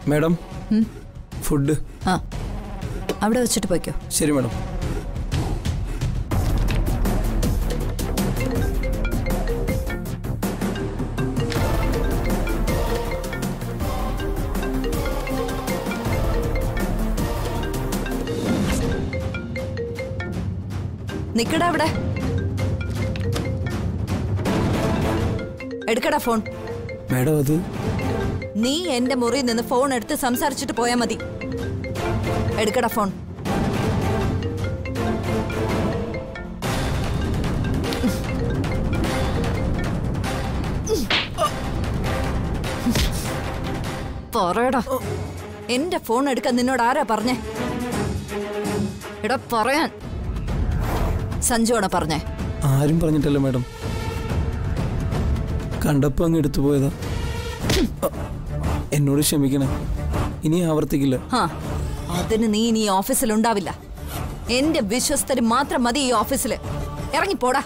Madam food ആ അവിടെ വെച്ചിട്ട് പോയിക്കോ ശരി മാഡം നിക്കടാ അവിടെ എടുക്കടാ ഫോൺ മാഡം അത് നീ എന്റെ മുറിയിൽ നിന്ന് ഫോൺ എടുത്ത് സംസാരിച്ചിട്ട് പോയാ മതി എടുക്കടാ ഫോൺ പറയടാ എന്റെ ഫോൺ എടുക്കാൻ നിന്നോട് ആരാ പറഞ്ഞേ എടാ പറയാൻ സഞ്ജുവാണ് പറഞ്ഞേ ആരും പറഞ്ഞിട്ടല്ല മാഡം കണ്ടപ്പോൾ അങ്ങ് എടുത്തു പോയതാ അ, എന്നോട് ക്ഷമിക്കണം ഇനി ആവർത്തിക്കില്ല ഹാ അതിന് നീ ഇനി ഈ ഓഫീസിൽ ഉണ്ടാവില്ല എന്റെ വിശ്വസ്തര് മാത്രം മതി ഈ ഓഫീസിൽ ഇറങ്ങിപ്പോടാ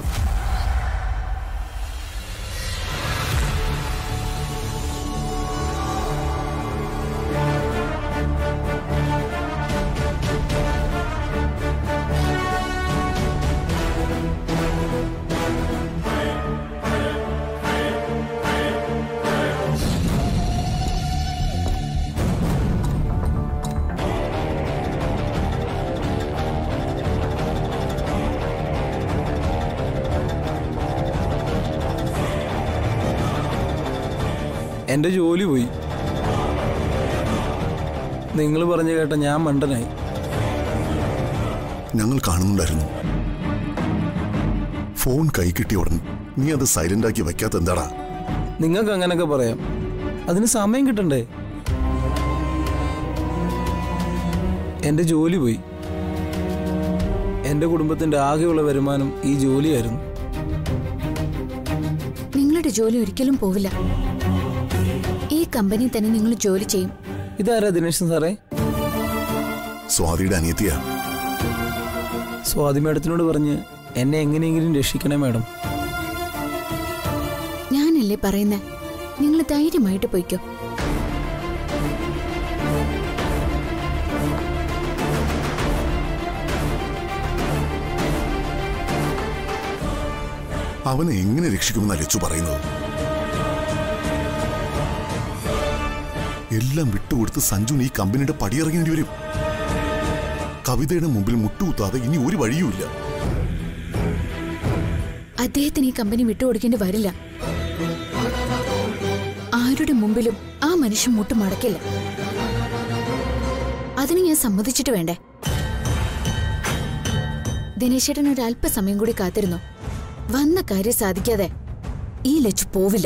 എൻ്റെ ജോലി പോയി നിങ്ങൾ പറഞ്ഞു കേട്ട ഞാൻ മണ്ടനായി ഞങ്ങൾ കാണുന്നുണ്ടായിരുന്നു ഫോൺ കൈ കിട്ടിയ ഉടൻ നീ അത് സൈലന്റ് ആക്കി വെക്കാത്ത എന്താടാ നിങ്ങൾക്ക് അങ്ങനെയൊക്കെ പറയാം അതിന് സമയം കിട്ടണ്ടേ എൻ്റെ ജോലി പോയി എൻ്റെ കുടുംബത്തിൻ്റെ ആകെയുള്ള വരുമാനം ഈ ജോലിയായിരുന്നു നിങ്ങളുടെ ജോലി ഒരിക്കലും പോവില്ല ഈ കമ്പനി തന്നെ നിങ്ങൾ ജോലി ചെയ്യും ഇതാരാ ദിനേശൻ സാറേ സ്വാതിയുടെ അനിയത്തിയാ സ്വാതി മാഡത്തിനോട് പറഞ്ഞ് എന്നെ എങ്ങനെയെങ്കിലും രക്ഷിക്കണേ മാഡം ഞാനല്ലേ പറയുന്നേ നിങ്ങൾ ധൈര്യമായിട്ട് പോയിക്കോ അവനെ എങ്ങനെ രക്ഷിക്കുമെന്നാ ലച്ചു പറയുന്നത് എല്ലാം വിട്ടുകൊടുത്ത് സഞ്ജുന് ഈ കമ്പനിയുടെ പടിയിറങ്ങേണ്ടി വരും കവിതയുടെ മുമ്പിൽ മുട്ടുകുത്താതെ ഇനി ഒരു വഴിയുമില്ല അദ്ദേഹത്തിന് ഈ കമ്പനി വിട്ടുകൊടുക്കേണ്ടി വരില്ല ആരുടെ മുമ്പിലും ആ മനുഷ്യൻ മുട്ട് മടക്കില്ല അതിന് ഞാൻ സമ്മതിച്ചിട്ട് വേണ്ടേ ദിനേശേട്ടൻ ഒരു അല്പസമയം കൂടി കാത്തിരുന്നു വന്ന കാര്യം സാധിക്കാതെ ഈ ലച്ചു പോവില്ല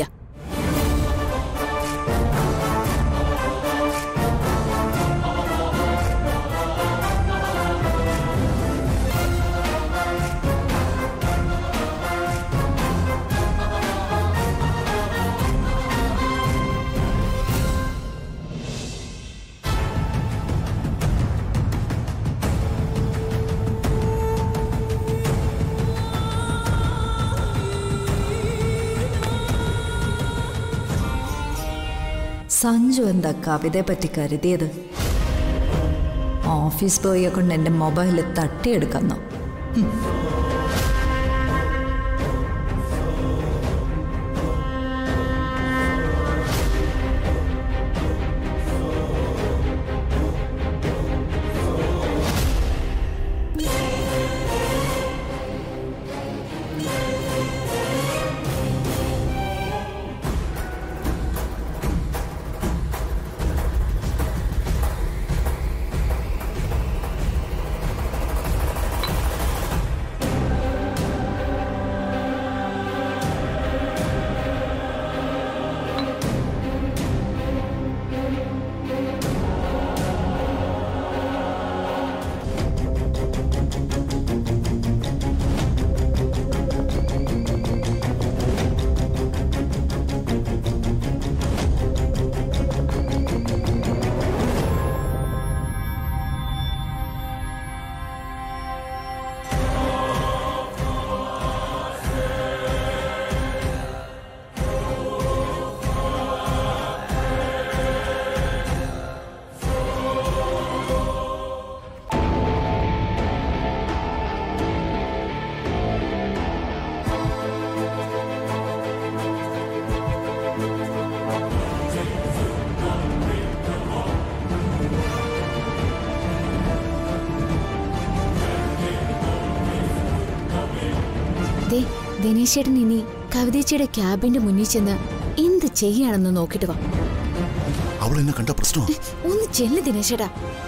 സഞ്ജു എന്താ കവിതയെ പറ്റി കരുതിയത് ഓഫീസ് ബോയെ കൊണ്ട് എൻ്റെ മൊബൈൽ തട്ടിയെടുക്കുന്നു ദിനേശേട്ടൻ ഇനി കവിതേച്ചിയുടെ ക്യാബിന്റെ മുന്നിൽ ചെന്ന് എന്ത് ചെയ്യാണെന്ന് നോക്കിട്ട് വാ അവൾ എന്നെ കണ്ട പ്രശ്നമാണ് ഒന്ന് ചെല്ല് ദിനേശേട്ടാ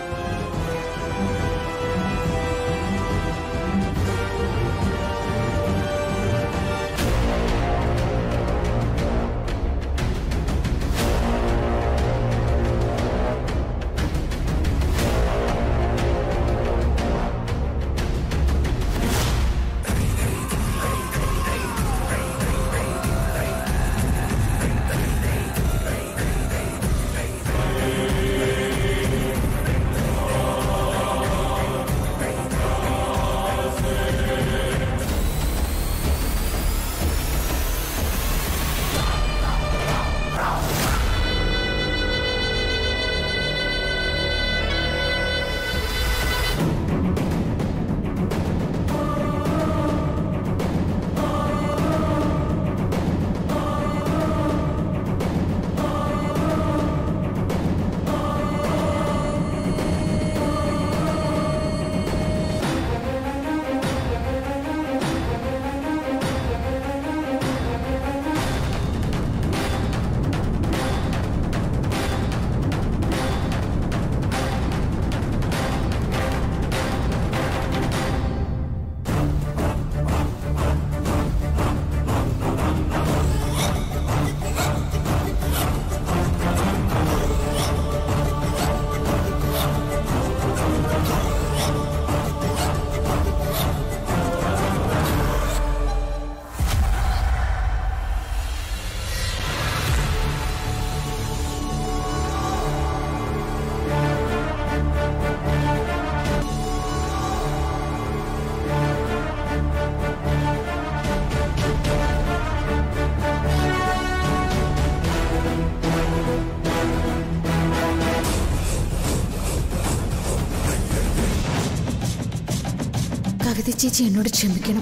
കവിത ചേച്ചി എന്നോട് ക്ഷമിക്കണം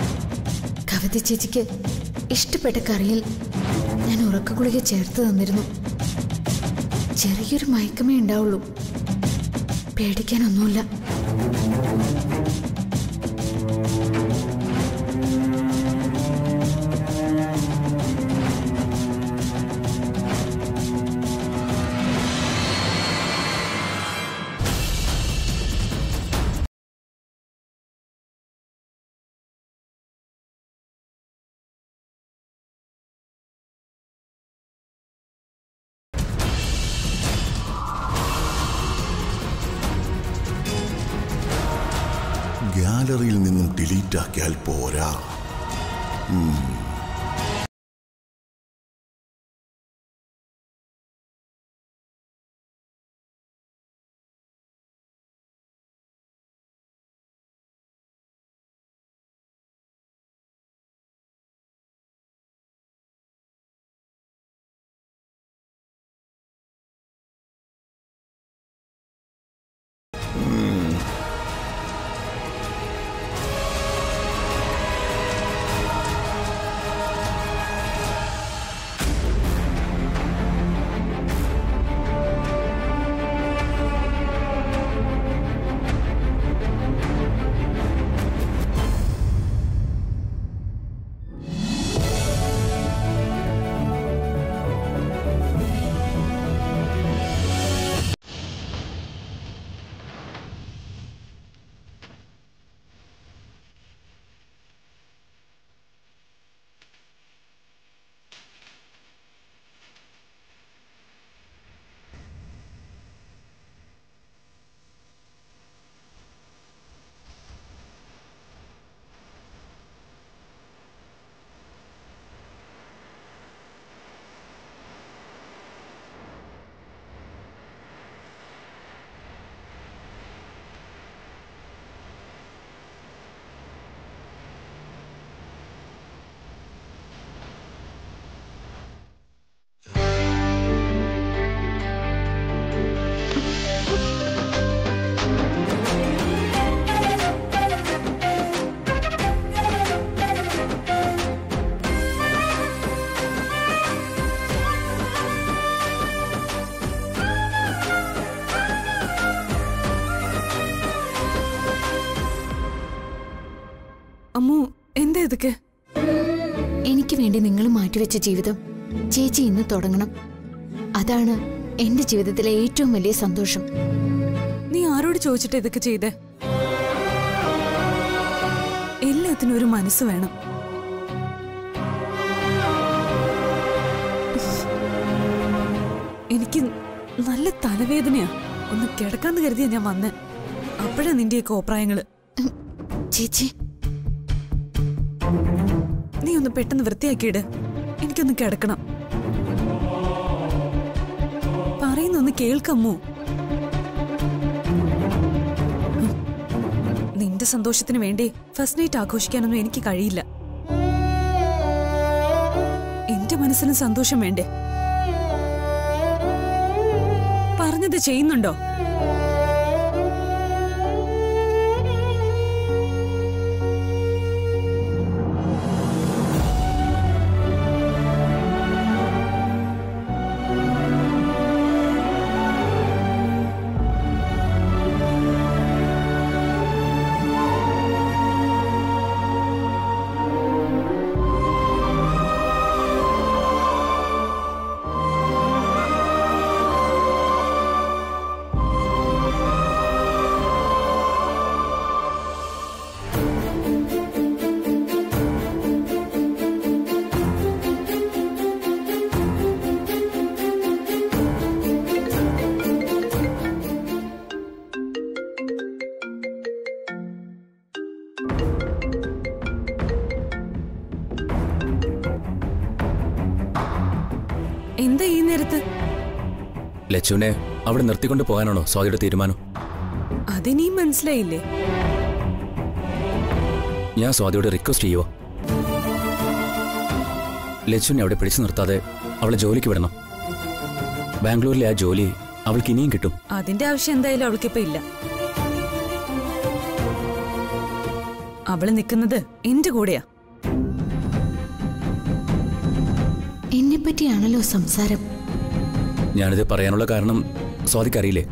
കവിത ചേച്ചിക്ക് ഇഷ്ടപ്പെട്ട കറിയിൽ ഞാൻ ഉറക്ക ഗുളിക ചേർത്ത് തന്നിരുന്നു ചെറിയൊരു മയക്കമേ ഉണ്ടാവുള്ളൂ പേടിക്കാനൊന്നുമില്ല ഗാലറിയിൽ നിന്നും ഡിലീറ്റ് ആക്കിയാൽ പോരാ അമ്മു എന്താ ഇതൊക്കെ വേണ്ടി നിങ്ങൾ മാറ്റിവെച്ച ജീവിതം ചേച്ചി ഇന്ന് തുടങ്ങണം അതാണ് എന്റെ ജീവിതത്തിലെ ഏറ്റവും വലിയ സന്തോഷം നീ ആരോട് ചോദിച്ചിട്ട് ഇതൊക്കെ ചെയ്തേ എല്ലാത്തിനും ഒരു മനസ്സ് വേണം എനിക്ക് നല്ല തലവേദനയാ ഒന്ന് കിടക്കാന്ന് കരുതിയാ ഞാൻ വന്നേ അപ്പോഴാ നിന്റെയൊക്കെ അഭിപ്രായങ്ങള് ചേച്ചി നീ ഒന്ന് പെട്ടെന്ന് വൃത്തിയാക്കിയിട് എനിക്കൊന്ന് കിടക്കണം പറയുന്നൊന്ന് കേൾക്കമ്മോ ഉം. നിന്റെ സന്തോഷത്തിന് വേണ്ടി ഫസ്റ്റ് നൈറ്റ് ആഘോഷിക്കാനൊന്നും എനിക്ക് കഴിയില്ല എന്റെ മനസ്സിന് സന്തോഷം വേണ്ടേ പറഞ്ഞത് ചെയ്യുന്നുണ്ടോ എന്താ ഈ നേരത്ത് ലച്ചുവിനെ അവിടെ നിർത്തിക്കൊണ്ട് പോകാനാണോ സ്വാതിയുടെ തീരുമാനം അതിനീ മനസ്സിലായില്ലേ ഞാൻ സ്വാതിയോട് റിക്വസ്റ്റ് ചെയ്യുവോ ലച്ചുവിനെ അവിടെ പിടിച്ചു നിർത്താതെ അവളെ ജോലിക്ക് വിടണം ബാംഗ്ലൂരിലെ ആ ജോലി അവൾക്ക് ഇനിയും കിട്ടും അതിന്റെ ആവശ്യം എന്തായാലും അവൾക്കിപ്പോ ഇല്ല അവള് നിൽക്കുന്നത് എന്റെ കൂടെയാ എന്നെ പറ്റിയാണല്ലോ സംസാരം ഞാനിത് പറയാനുള്ള കാരണം സ്വാതിക്കറിയില്ലേ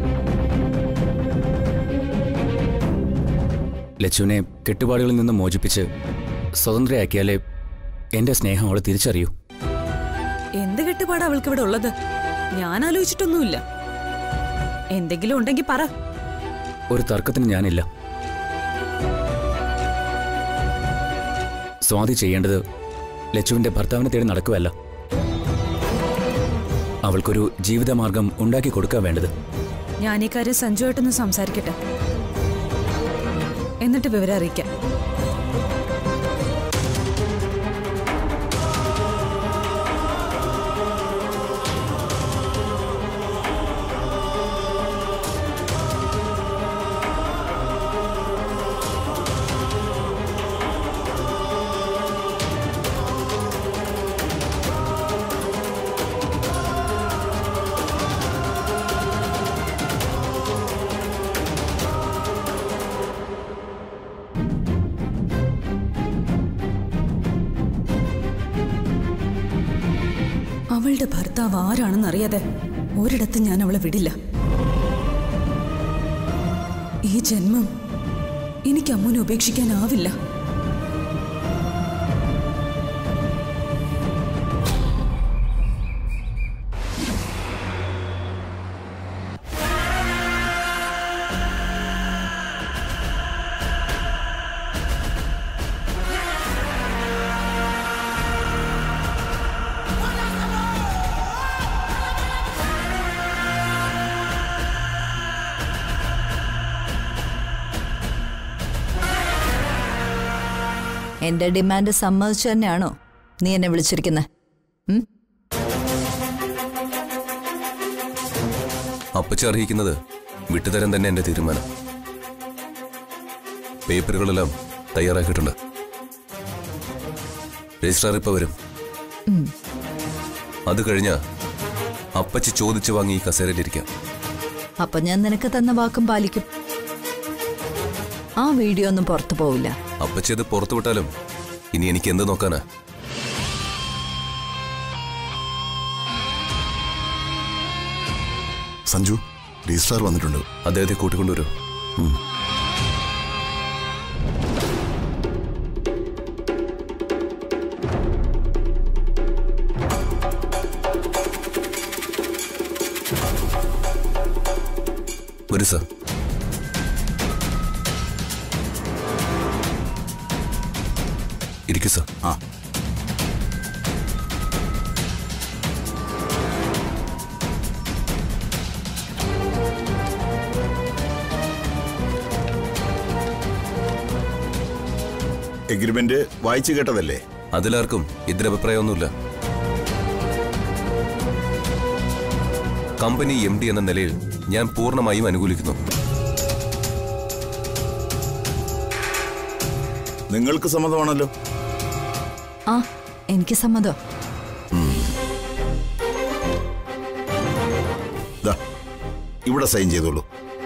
ലച്ചുവിനെ കെട്ടുപാടുകളിൽ നിന്ന് മോചിപ്പിച്ച് സ്വതന്ത്രയാക്കിയാലേ എന്റെ സ്നേഹം അവളെ തിരിച്ചറിയൂ എന്ത് കെട്ടുപാടാ അവൾക്ക് ഇവിടെ ഉള്ളത് ഞാൻ ആലോചിച്ചിട്ടൊന്നുമില്ല എന്തെങ്കിലും ഉണ്ടെങ്കിൽ പറ ഒരു തർക്കത്തിന് ഞാനില്ല സ്വാതി ചെയ്യേണ്ടത് ലച്ചുവിന്റെ ഭർത്താവിനെ തേടി നടക്കുകയല്ല അവൾക്കൊരു ജീവിതമാർഗം ഉണ്ടാക്കി കൊടുക്കുക വേണ്ടത് ഞാൻ ഈ കാര്യം സഞ്ജുവായിട്ടൊന്ന് സംസാരിക്കട്ടെ എന്നിട്ട് വിവരം അറിയിക്കാം അവളുടെ ഭർത്താവ് ആരാണെന്ന് അറിയാതെ ഒരിടത്തും ഞാൻ അവളെ വിടില്ല ഈ ജന്മം എനിക്ക് അമ്മുനെ ഉപേക്ഷിക്കാനാവില്ല എന്റെ ഡിമാൻഡ് സമ്മതിച്ചു തന്നെയാണോ നീ എന്നെ വിളിച്ചിരിക്കുന്നത് അപ്പച്ചി അർഹിക്കുന്നത് വിട്ടുതരാൻ തന്നെ എന്റെ തീരുമാനം പേപ്പറുകളെല്ലാം തയ്യാറാക്കിയിട്ടുണ്ട് രജിസ്ട്രാർ ഇപ്പൊ വരും അത് കഴിഞ്ഞ അപ്പച്ചി ചോദിച്ചു വാങ്ങി ഈ കസേരയിലിരിക്കാം അപ്പൊ ഞാൻ നിനക്ക് തന്ന വാക്കും പാലിക്കും ആ വീഡിയോ ഒന്നും പുറത്തു പോവില്ല അപ്പച്ചി അത് പുറത്തു വിട്ടാലും ഇനി എനിക്ക് എന്ത് നോക്കാനാ സഞ്ജു രജിസ്ട്രാർ വന്നിട്ടുണ്ട് അദ്ദേഹത്തെ കൂട്ടിക്കൊണ്ടുവരൂ ഒരു സർ ഇരിക്കൂ സർ ആ എഗ്രിമെന്റ് വായിച്ചു കേട്ടതല്ലേ അതിലാർക്കും എതിരഭിപ്രായമൊന്നുമില്ല കമ്പനി എം ഡി എന്ന നിലയിൽ ഞാൻ പൂർണ്ണമായും അനുകൂലിക്കുന്നു നിങ്ങൾക്ക് സമ്മതമാണല്ലോ ആ എനിക്ക് സമ്മതം ദാ ഇവിടെ സൈൻ ചെയ്തോളൂ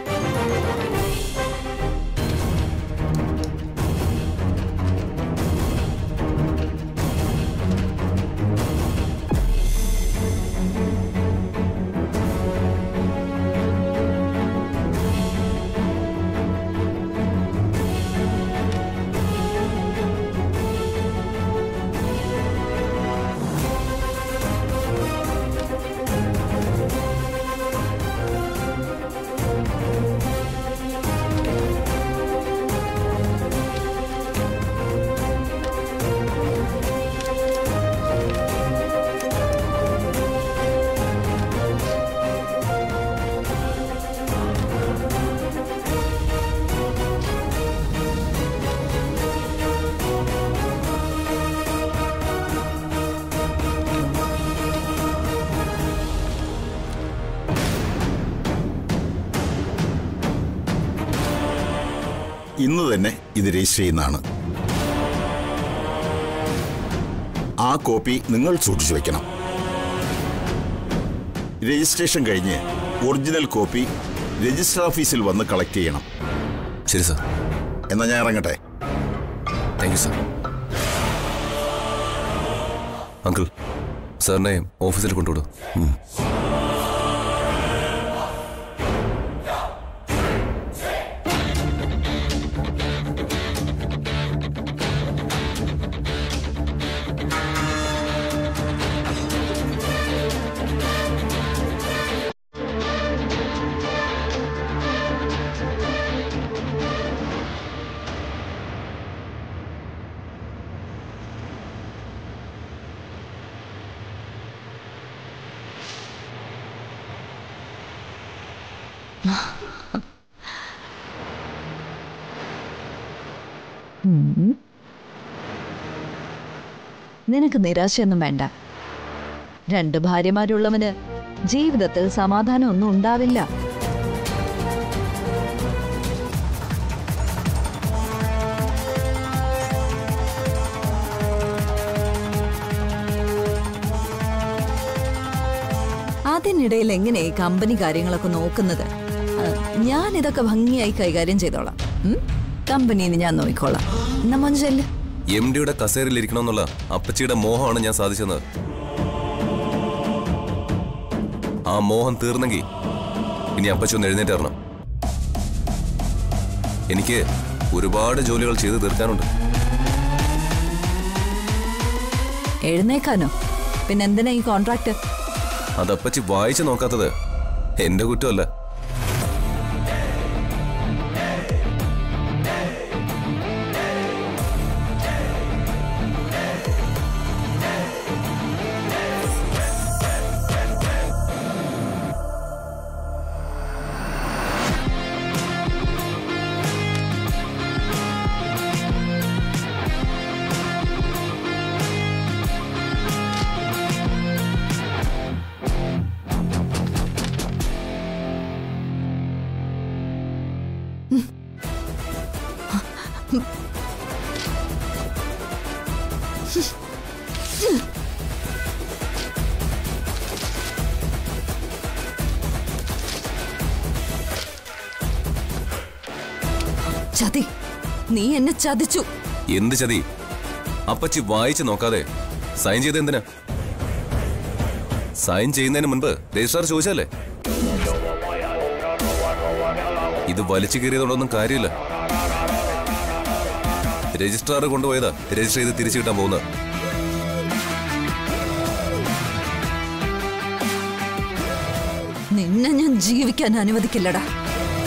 ഇന്ന് തന്നെ ഇത് രജിസ്റ്റർ ചെയ്യുന്നതാണ് ആ കോപ്പി നിങ്ങൾ സൂക്ഷിച്ചു വെക്കണം രജിസ്ട്രേഷൻ കഴിഞ്ഞ് ഒറിജിനൽ കോപ്പി രജിസ്റ്റർ ഓഫീസിൽ വന്ന് കളക്ട് ചെയ്യണം ശരി സർ എന്നാ ഞാൻ ഇറങ്ങട്ടെ താങ്ക് യു സർ അങ്കിൾ സാറിനെ ഓഫീസിൽ കൊണ്ടുവിടും നിനക്ക് നിരാശയൊന്നും വേണ്ട രണ്ട് ഭാര്യമാരുള്ളവന് ജീവിതത്തിൽ സമാധാനം ഒന്നും ഉണ്ടാവില്ല അതിനിടയിൽ എങ്ങനെ ഈ കമ്പനി കാര്യങ്ങളൊക്കെ നോക്കുന്നത് ആ, ഞാൻ ഇതൊക്കെ ഭംഗിയായി കൈകാര്യം ചെയ്തോളാം ഉം? കമ്പനിന്ന് ഞാൻ നോക്കിക്കോളാം എന്നാ മഞ്ചല്ലേ എം ഡിയുടെ കസേരയിൽ ഇരിക്കണമെന്നുള്ള അപ്പച്ചിയുടെ മോഹമാണ് ഞാൻ സാധിച്ചത് ആ മോഹം തീർന്നെങ്കിൽ ഇനി അപ്പച്ചി ഒന്ന് എഴുന്നേറ്റ് തരണം എനിക്ക് ഒരുപാട് ജോലികൾ ചെയ്തു തീർക്കാനുണ്ട് എഴുന്നേക്കാനോ പിന്നെ എന്തിനാ ഈ കോൺട്രാക്ട് അത് അപ്പച്ചി വായിച്ചു നോക്കാത്തത് എന്റെ കുറ്റമല്ല ചതി നീ എന്നെ ചതിച്ചു എന്ത് ചതി അപ്പച്ചി വായിച്ചു നോക്കാതെ സൈൻ ചെയ്ത് എന്തിനാ സൈൻ ചെയ്യുന്നതിന് മുൻപ് രജിസ്ട്രാർ ചോദിച്ചല്ലേ ഇത് വലിച്ചു കയറിയതുകൊണ്ടൊന്നും കാര്യമില്ല രജിസ്ട്രാർ കൊണ്ടുപോയതാ രജിസ്റ്റർ ചെയ്ത് തിരിച്ചു കിട്ടാൻ പോകുന്നത് നിന്നെ ഞാൻ ജീവിക്കാൻ അനുവദിക്കില്ലടാ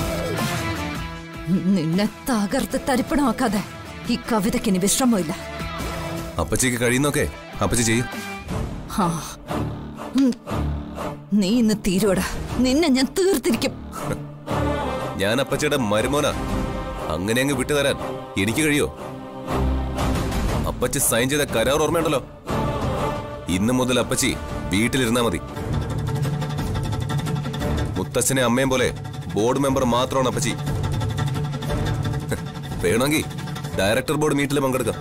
നിന്നെ തകർത്ത് തരിപ്പണമാക്കാതെ ഈ കവിതയ്ക്ക് ഇനി വിശ്രമമില്ല അപ്പച്ചിക്ക് കഴിയുന്നൊക്കെ അപ്പച്ചി ചെയ്യും ആ. ഉം. നീ ഇന്ന് തീരുവടാ നിന്നെ ഞാൻ തീർത്തിരിക്കും ഞാൻ അപ്പച്ചിയുടെ മരുമോനാ അങ്ങനെ അങ്ങ് വിട്ടുതരാൻ എനിക്ക് കഴിയോ അപ്പച്ചി സൈൻ ചെയ്ത കരാർ ഓർമ്മയുണ്ടല്ലോ ഇന്ന് മുതൽ അപ്പച്ചി വീട്ടിലിരുന്നാ മതി മുത്തച്ഛനെ അമ്മയും പോലെ ബോർഡ് മെമ്പർ മാത്രമാണ് അപ്പച്ചി വേണമെങ്കിൽ ഡയറക്ടർ ബോർഡ് മീറ്റിൽ പങ്കെടുക്കാം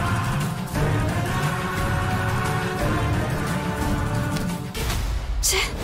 ഛേ